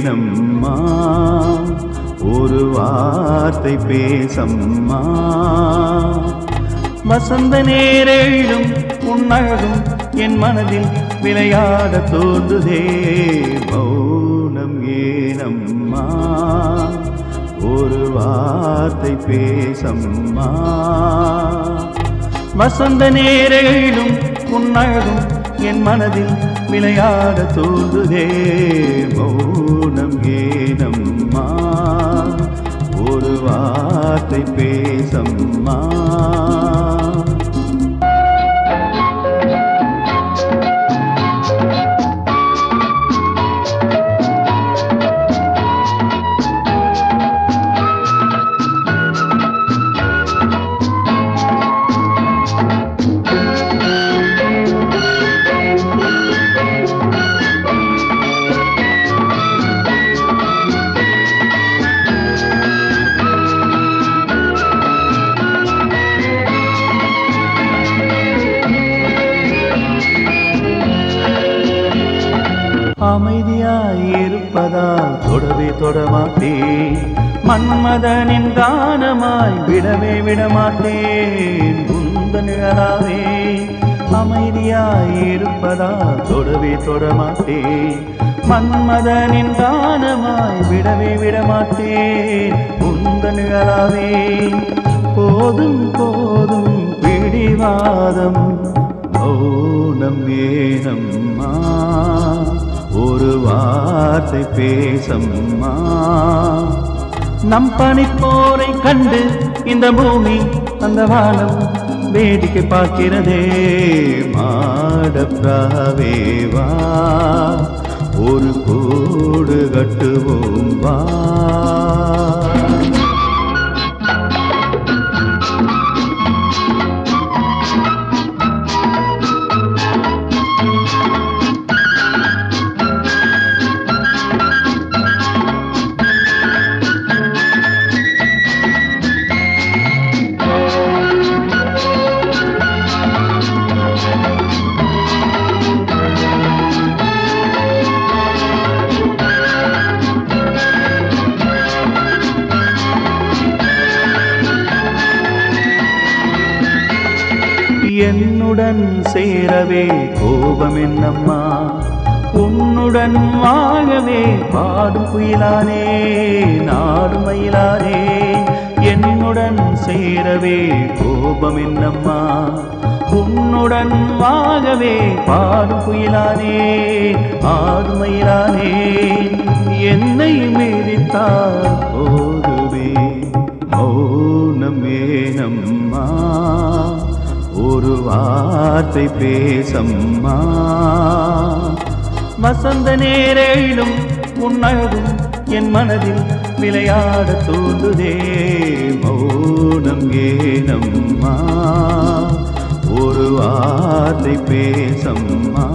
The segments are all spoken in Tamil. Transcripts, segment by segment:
ஏனம்மா ஒரு வார்த்தை பேசம்மா வசந்த நேரேழும் உன்னழகும் என் மனதில் விளையாட தோன்றுதே மௌனம் ஏனம்மா ஒரு வார்த்தை பேசம்மா வசந்த நேரேழும் உன்னழகும் என் மனதில் விளையாட தோன்றுதே மௌனம் ஏனம்மா ஒரு வார்த்தை பேசம்மா அமைதியாயிருப்பதால் தொடவே தொடமாட்டேன் மன்மதனின் கானமாய் விடவே விடமாட்டேன் உந்த நிழலாவே அமைதியாயிருப்பதால் தொடவே தொடமாட்டேன் மன்மதனின் கானமாய் விடவே விடமாட்டேன் உந்த நிழலாவே போதும் போதும் பிடிவாதம் மௌனம் ஏனம்மா ஒரு வார்த்தை பேசம்மா நம் பனிப்போரை கண்டு இந்த பூமி அந்த வானம் வேடிக்கை பார்க்கிறதே மாடப்ராவேவா ஒரு கூடு கட்டுவோம் வா என்னுடன் சேரவே கோபம் என்னம்மா உன்னுடன் வாழவே பாடும் குயிலானே நாடும் மயிலானே என்னுடன் சேரவே கோபம் என்னம்மா உன்னுடன் வாழவே பாடும் குயிலானே ஆடும் மயிலானே என்னை மீறித்தால் போதுவே மௌனம் ஏனம்மா ஒரு வார்த்தை பேசம்மா வசந்த நேரேழும் உன்னழகும் என் மனதில் விளையாட தூண்டுதே மௌனம் ஏனம்மா ஒரு வார்த்தை பேசம்மா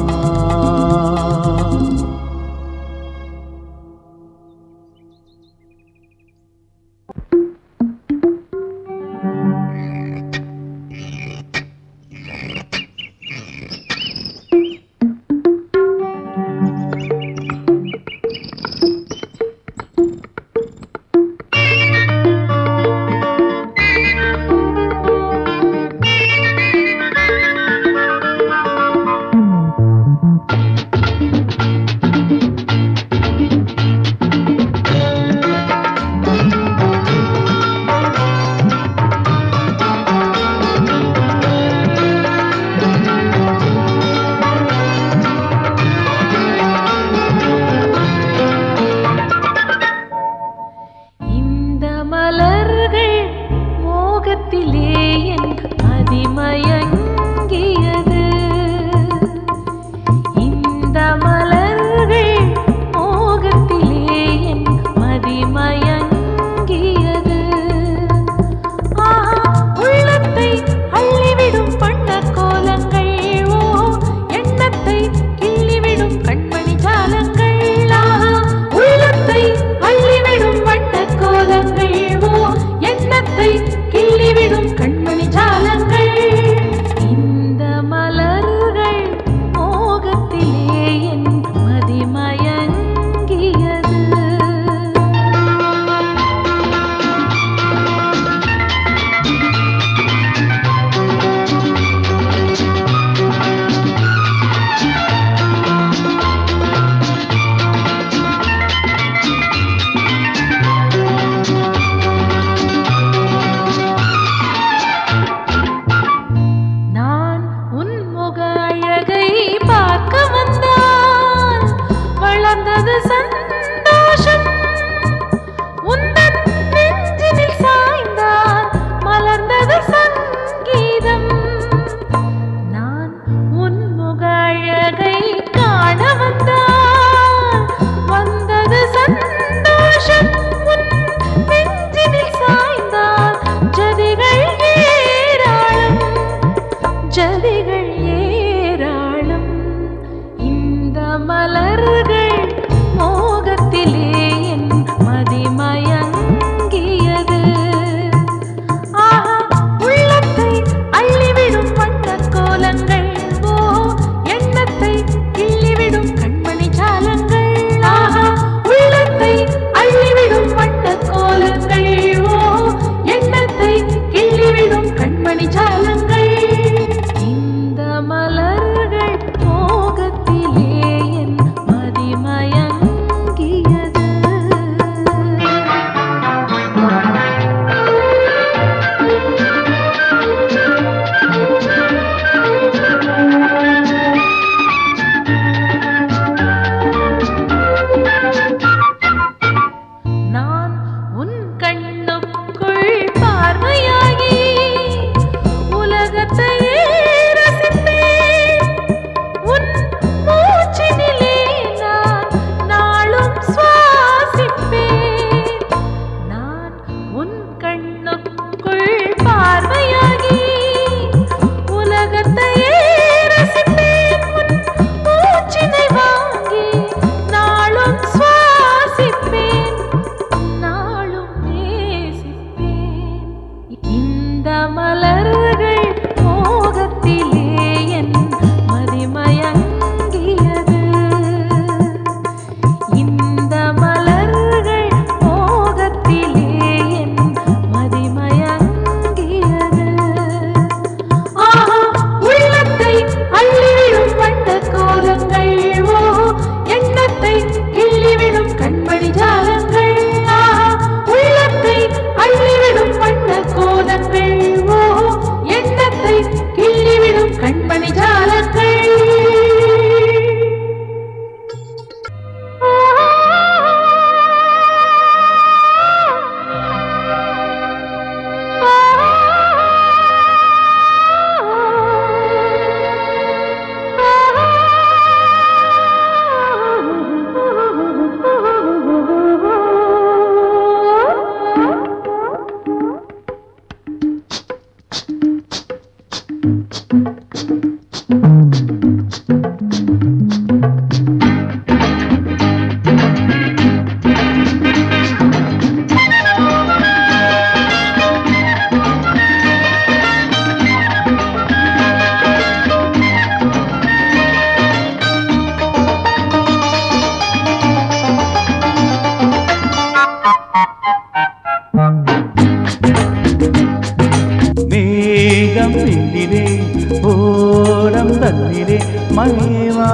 மழைவா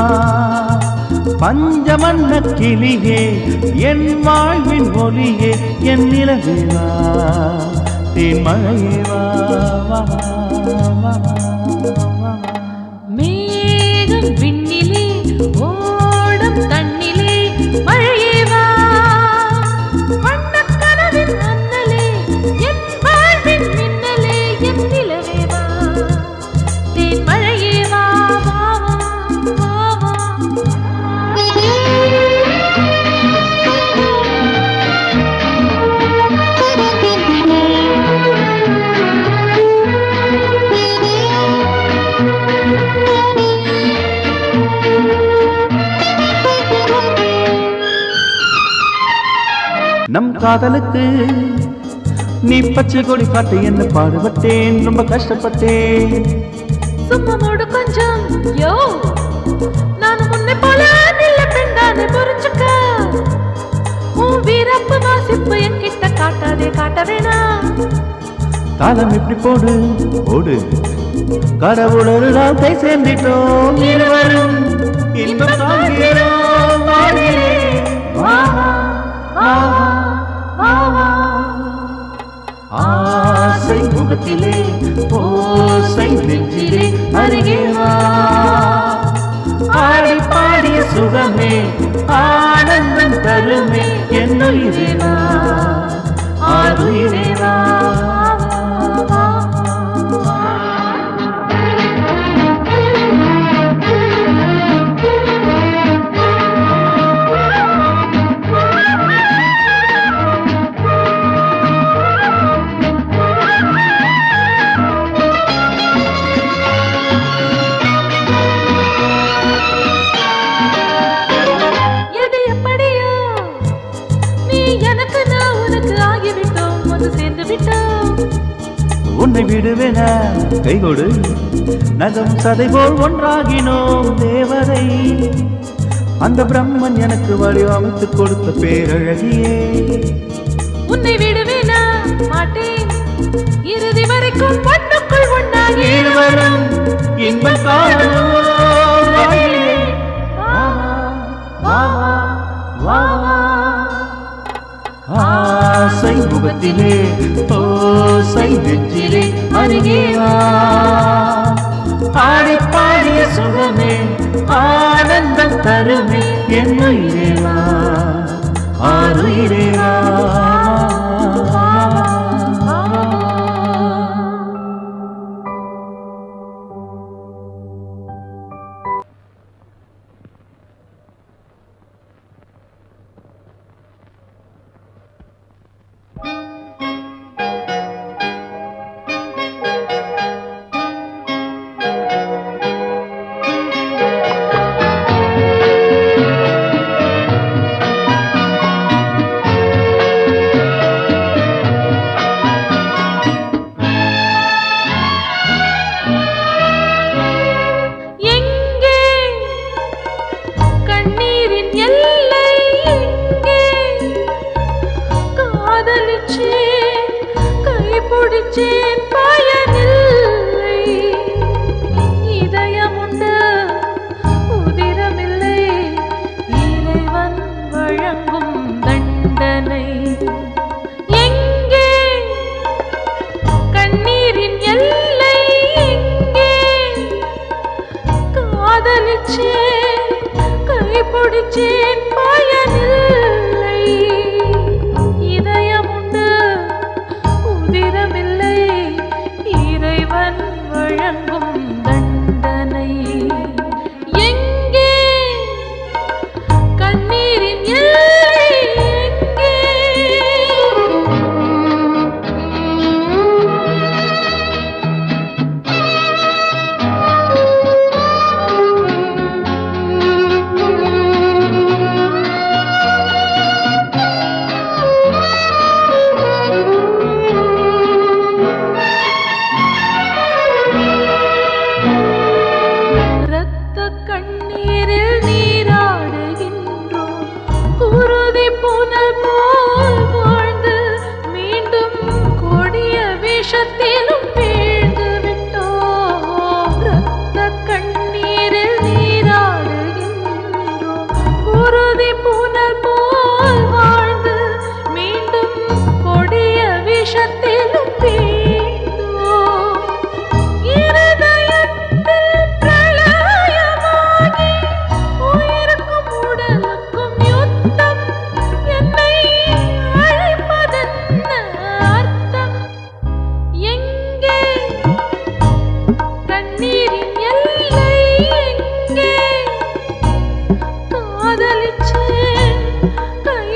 பஞ்சமன்ன கிளியே என் வாழ்வின் ஒளியே என் நிலவேவா தேன் மழைவா வா, வா, வா. மேகம் விண்ணிலே ஓடும் தண்ணிலே மழையேவா வண்ணக் கனவின் அண்ணலே என் வாழ்வின் மின்னலே என் நிலவேவா தேன் மழையேவா வா வா வா நம் காதலுக்கு நீ பச்சை கொடி காட்டு என்ன பாடுபட்டேன் ரொம்ப கஷ்டப்பட்டேன் சும்மா மூடு கொஞ்சம் யோ நான் முன்னை போல நில்ல பெண்டானே புரிஞ்சுக்க உன் வீரப்பு வாசிப்பு என்கிட்ட காட்டாதே காட்ட வேணாம் தாளம் இப்படி போடு போடு கடவுளோடு நாம் கை சேர்ந்திட்டோம் இருவரும் இன்பம் காண்கிறோம் வாழ்கிறேன். வா, வா, வா, வா. ஆசை முகத்திலே ஓசை நெஞ்சிலே அருகே வா ஆடி பாடிய சுகமே ஆனந்தம் தருமே என்னுயிரே வா ஆறுயிரே வா எது எப்படியோ நீ எனக்கு நான் உனக்கு ஆகிவிட்டோம் வந்து சேர்ந்து விட்டோம் உன்னை விடுவேன கைகொடு நகம் சதை போல் ஒன்றாகினோம் தேவதை அந்த பிரம்மன் எனக்கு வடிவமைத்து கொடுத்த பேரழகியே உன்னை விடுவேனா மாட்டேன் இறுதி வரைக்கும் ஒன்றுக்குள் ஒன்றாகி இருவரும் இன்பம் காணுவோம் வாழ்விலே. வா, வா, வா, வா. ஆசை முகத்திலே ஓசை நெஞ்சிலே அருகே வா ஆடி பாடிய சுகமே ஆனந்தம் தருமே என்னுயிரே வா ஆறுயிரே வா எங்கே கண்ணீரின் எல்லை எங்கே காதலிச்சேன் கைப்பிடிச்சேன் பயனில்லை இதயமுண்டு உதிரமில்லை இறைவன் வழங்கும் தண்டனை எங்கே கண்ணீரின் எல்லை எங்கே காதலிச்சேன் கைப்பிடிச்சேன் பயனில்லை இதயமுண்டு உதிரமில்லை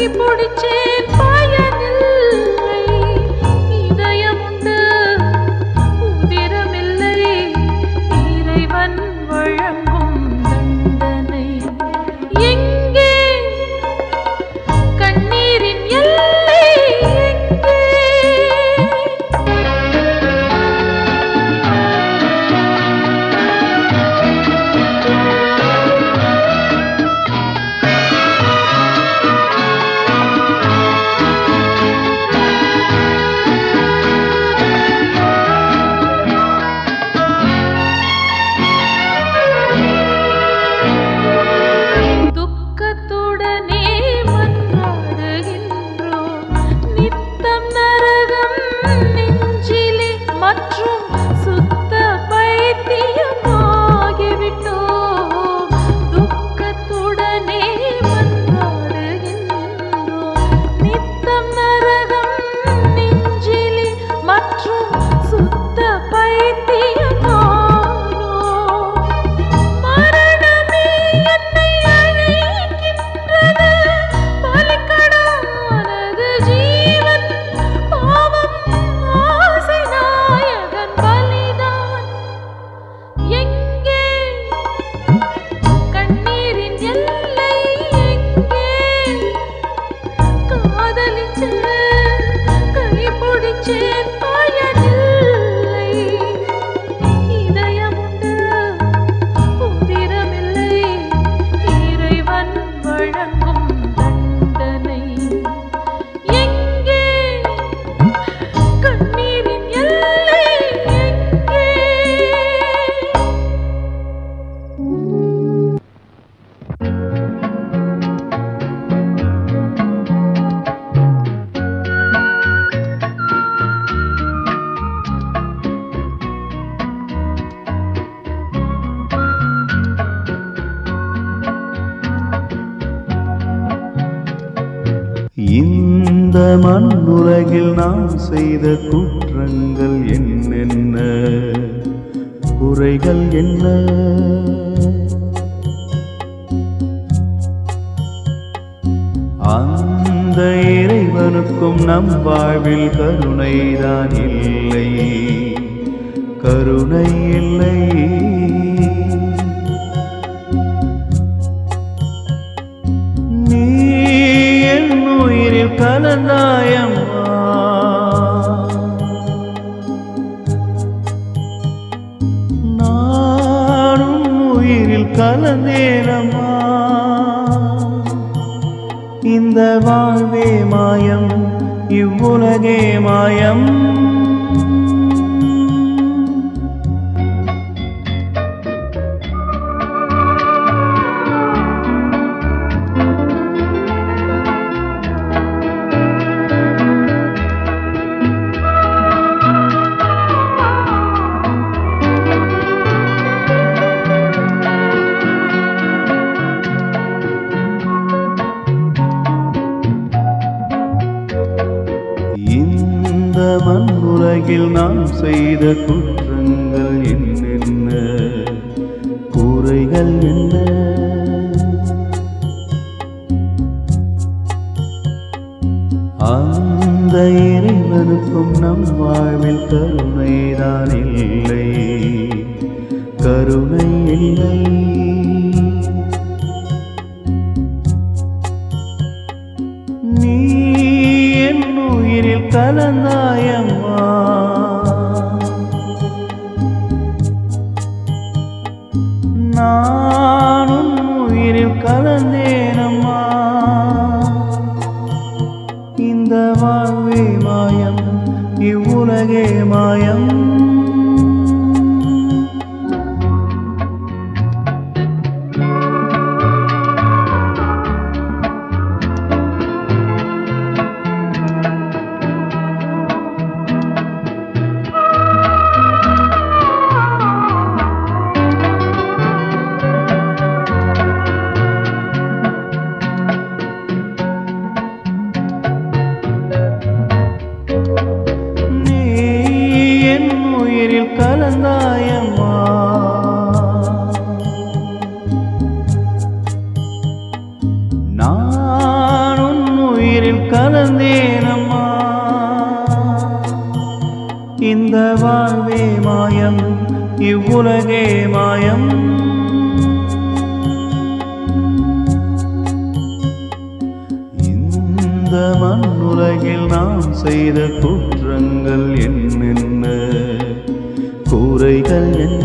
பிடிச்சேன் பயனில்லை இதயமுண்டு உதிரமில்லை இறைவன் வழங்கும் தண்டனை எங்கே கண்ணீரின் எல்லை எங்கே துக்கத்துடனே மன்றாடுகின்றோம் நித்தம் நரகம் நெஞ்சிலே மற்றும் சுத்த பைத்தியமாகிவிட்டோம் துக்கத்துடனே மன்றாடுகின்றோம் நித்தம் நரகம் நெஞ்சிலே மற்றும் சுத்த பைத்தியமானோம் மரணமே என்னை அழைக்கின்றது பலிக்கடானது ஜீவன் பாவம் ஆசை நாயகன் பலிதான் எங்கே கண்ணீரின் எல்லை எங்கே காதலிச்சு கைப்பிடிச்சேன் பயனில்லை இதயமுண்டு உதிரமில்லை இறைவன் வழங்கும் தண்டனை எங்கே கண்ணீரின் எல்லை எங்கே இந்த மண்ணுலகில் நாம் செய்த குற்றங்கள் என்னென்ன குறைகள் என்ன அந்த இறைவனுக்கும் நம் வாழ்வில் கருணைதான் இல்லை கருணை இல்லை நீ என் உயிரில் கலந்தாயம்மா நானும் உயிரில் கலந்தேனம்மா இந்த வாழ்வே மாயம் இவ்வுலகே மாயம் இந்த மண்ணுலகில் நாம் செய்த குற்றங்கள் என்னென்ன குறைகள் என்ன அந்த இறைவனுக்கும் நம் வாழ்வில் கருணைதான் இல்லை கருணை இல்லை நீ என் உயிரில் கலந்தாயம்மா நானும் உயிரில் கலந்தேனம்மா இந்த வாழ்வே மாயம் இவ்வுலகே மாயம் நீ என் இவ்வுலகே மாயம் இந்த மண்ணுலகில் நாம் செய்த குற்றங்கள் என்னென்ன கூரைகள் என்ன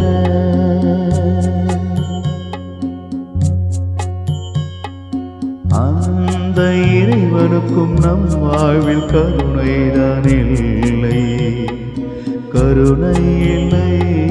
அந்த இறைவனுக்கும் நம் வாழ்வில் கருணைதான் இல்லை கருணை இல்லை